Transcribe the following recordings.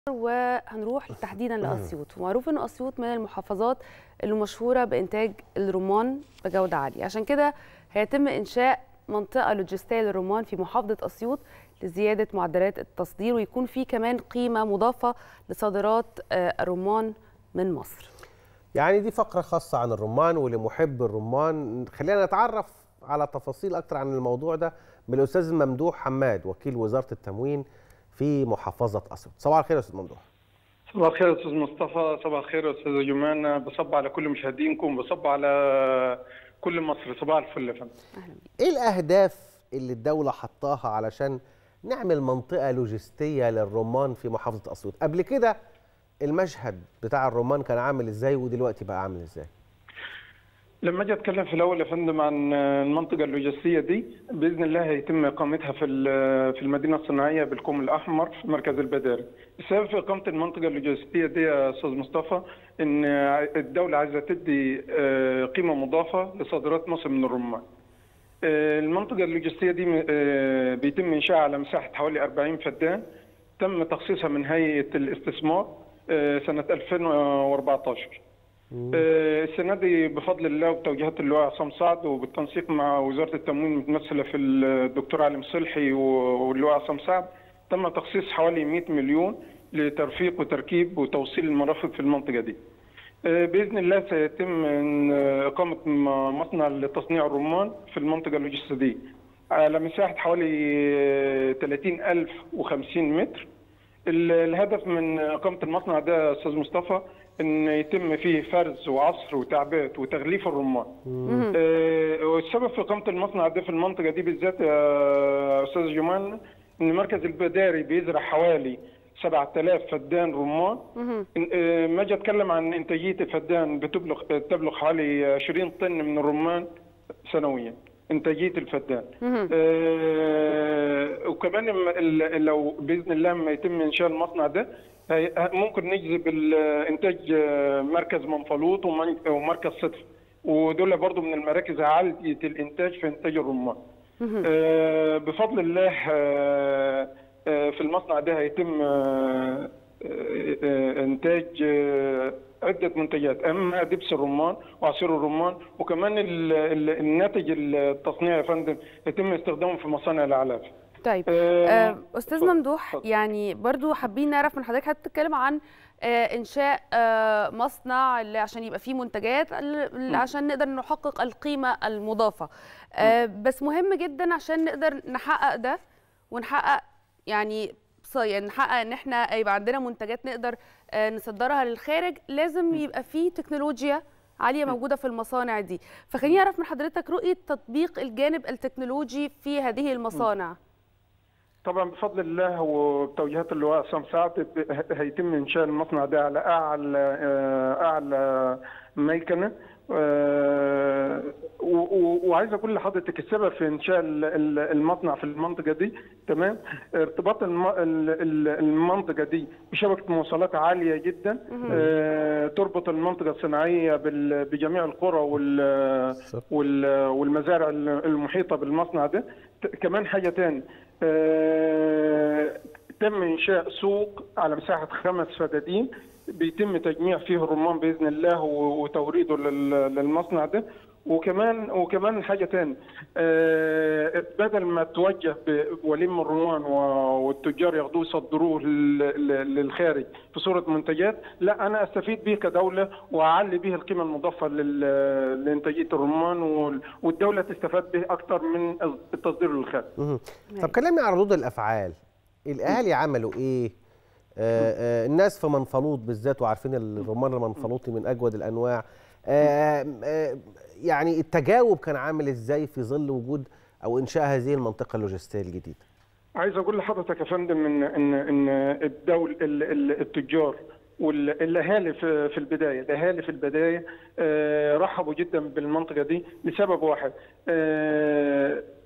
وهنروح تحديدا لاسيوط ومعروف ان اسيوط من المحافظات اللي مشهوره بانتاج الرمان بجوده عاليه عشان كده هيتم انشاء منطقه لوجستيه للرمان في محافظه اسيوط لزياده معدلات التصدير ويكون في كمان قيمه مضافه لصادرات الرمان من مصر يعني دي فقره خاصه عن الرمان ولمحب الرمان خلينا نتعرف على تفاصيل اكتر عن الموضوع ده بالاستاذ ممدوح حماد وكيل وزاره التموين في محافظه اسيوط صباح الخير يا استاذ ممدوح صباح الخير يا استاذ مصطفى صباح الخير يا استاذ جمان بصب على كل مشاهدينكم بصب على كل مصر صباح الفل يا فندم ايه الاهداف اللي الدوله حطاها علشان نعمل منطقه لوجستيه للرمان في محافظه اسيوط قبل كده المشهد بتاع الرمان كان عامل ازاي ودلوقتي بقى عامل ازاي لما اجي اتكلم في الاول يا فندم عن المنطقه اللوجستيه دي باذن الله هيتم اقامتها في في المدينه الصناعيه بالكوم الاحمر في مركز البداري. السبب في اقامه المنطقه اللوجستيه دي يا استاذ مصطفى ان الدوله عايزه تدي قيمه مضافه لصادرات مصر من الرمان. المنطقه اللوجستيه دي بيتم انشائها على مساحه حوالي 40 فدان تم تخصيصها من هيئه الاستثمار سنه 2014. السنه دي بفضل الله وبتوجيهات اللواء عصام سعد وبالتنسيق مع وزاره التموين المتمثله في الدكتور علي مصلحي واللواء عصام سعد تم تخصيص حوالي 100 مليون لترفيق وتركيب وتوصيل المرافق في المنطقه دي. باذن الله سيتم اقامه مصنع لتصنيع الرمان في المنطقه اللوجستيه دي على مساحه حوالي 30050 متر. الهدف من اقامه المصنع ده يا استاذ مصطفى ان يتم فيه فرز وعصر وتعبئه وتغليف الرمان. آه والسبب في اقامه المصنع ده في المنطقه دي بالذات يا استاذ جمان ان مركز البداري بيزرع حوالي 7000 فدان رمان آه ما اجي اتكلم عن انتاجيه الفدان بتبلغ تبلغ حوالي 20 طن من الرمان سنويا. انتاجيه الفدان. آه وكمان لو باذن الله لما يتم انشاء المصنع ده ممكن نجذب انتاج مركز منفلوط ومركز صدف ودول برضو من المراكز عاليه الانتاج في انتاج الرمان. آه بفضل الله آه في المصنع ده هيتم انتاج عده منتجات اما دبس الرمان وعصير الرمان وكمان الناتج التصنيع يا فندم يتم استخدامه في مصانع الاعلاف. طيب آه استاذ ممدوح يعني برضو حابين نعرف من حضرتك هتتكلم عن آه انشاء آه مصنع عشان يبقى فيه منتجات عشان نقدر نحقق القيمه المضافه بس مهم جدا عشان نقدر نحقق ده ونحقق يعني يعني نحقق ان احنا يبقى عندنا منتجات نقدر نصدرها للخارج لازم يبقى فيه تكنولوجيا عاليه موجوده في المصانع دي فخليني اعرف من حضرتك رؤيه تطبيق الجانب التكنولوجي في هذه المصانع طبعا بفضل الله وبتوجيهات اللواء عصام سعد هيتم انشاء المصنع ده على اعلى اعلى ميكنه وعايز اقول لحضرتك السبب في انشاء المصنع في المنطقه دي تمام ارتباط المنطقه دي بشبكه مواصلات عاليه جدا تربط المنطقه الصناعيه بجميع القرى والمزارع المحيطه بالمصنع ده كمان حاجه ثانيه تم انشاء سوق على مساحه خمس فدادين بيتم تجميع فيه الرمان باذن الله وتوريده للمصنع ده وكمان وكمان حاجه ثانيه بدل ما توجه وليم الرمان والتجار ياخدوه يصدروه للخارج في صوره منتجات لا انا استفيد به كدوله واعلي به القيمه المضافه لانتاجيه الرمان والدوله تستفاد به اكثر من التصدير للخارج. طب كلمني عن ردود الافعال الاهالي عملوا ايه؟ آآ آآ الناس في منفلوط بالذات وعارفين الرمان المنفلوطي من اجود الانواع آآ يعني التجاوب كان عامل ازاي في ظل وجود او انشاء هذه المنطقه اللوجستيه الجديده عايز اقول لحضرتك يا فندم ان ان ان الدول التجار والاهالي في في البدايه الاهالي في البدايه رحبوا جدا بالمنطقه دي لسبب واحد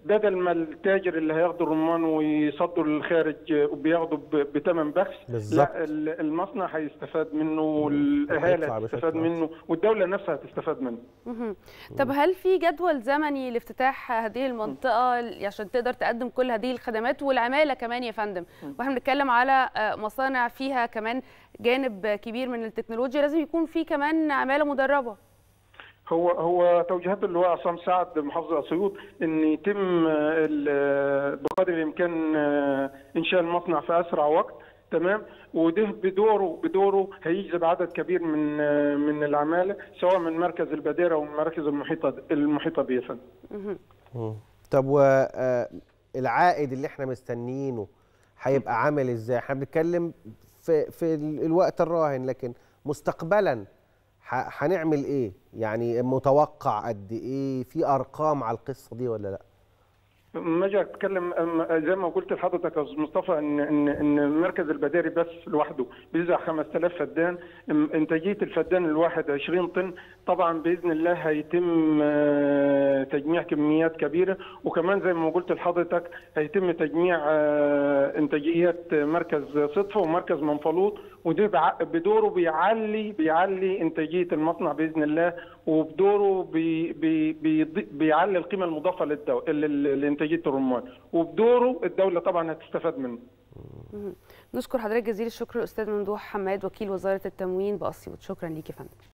بدل ما التاجر اللي هياخدوا الرمان ويصدوا للخارج وبياخدوا بثمن بخس بالظبط. لا ال- المصنع هيستفاد منه والاهالي هيطلع هتستفاد بشكل منه والدوله نفسها هتستفاد منه مهم. طب هل في جدول زمني لافتتاح هذه المنطقة عشان تقدر تقدم كل هذه الخدمات والعمالة كمان يا فندم واحنا بنتكلم على آه، مصانع فيها كمان جانب كبير من التكنولوجيا لازم يكون في كمان عمالة مدربة هو هو توجيهات اللواء عصام سعد محافظ اسيوط ان يتم آه، ال- بقدر الامكان آه، انشاء المصنع في اسرع وقت تمام وده بدوره بدوره هيجذب عدد كبير من آه، من العماله سواء من مركز البديره ومن المراكز المحيطه المحيطه به يا فندم. مهم. مم. طب والعائد اللي احنا مستنيينه هيبقى عامل ازاي احنا بنتكلم في في ال- الوقت الراهن لكن مستقبلا ح- هنعمل ايه يعني متوقع قد ايه في ارقام على القصه دي ولا لا لما اجي اتكلم أم- زي ما قلت لحضرتك يا استاذ مصطفى ان ان ان المركز البداري بس لوحده بيزرع 5000 فدان إم- انتاجيه الفدان الواحد 20 طن طبعا باذن الله هيتم آه، تجميع كميات كبيره وكمان زي ما قلت لحضرتك هيتم تجميع آه، انتاجيات مركز صدفه ومركز منفلوط وده بع- بدوره بيعلي بيعلي انتاجيه المصنع باذن الله وبدوره بي بي بي بيعلي القيمه المضافه للدو... لل- لانتاجيه الرمان وبدوره الدوله طبعا هتستفاد منه مهم. نشكر حضرتك جزيل الشكر الاستاذ ممدوح حماد وكيل وزاره التموين باسيوط شكرا ليك يا فندم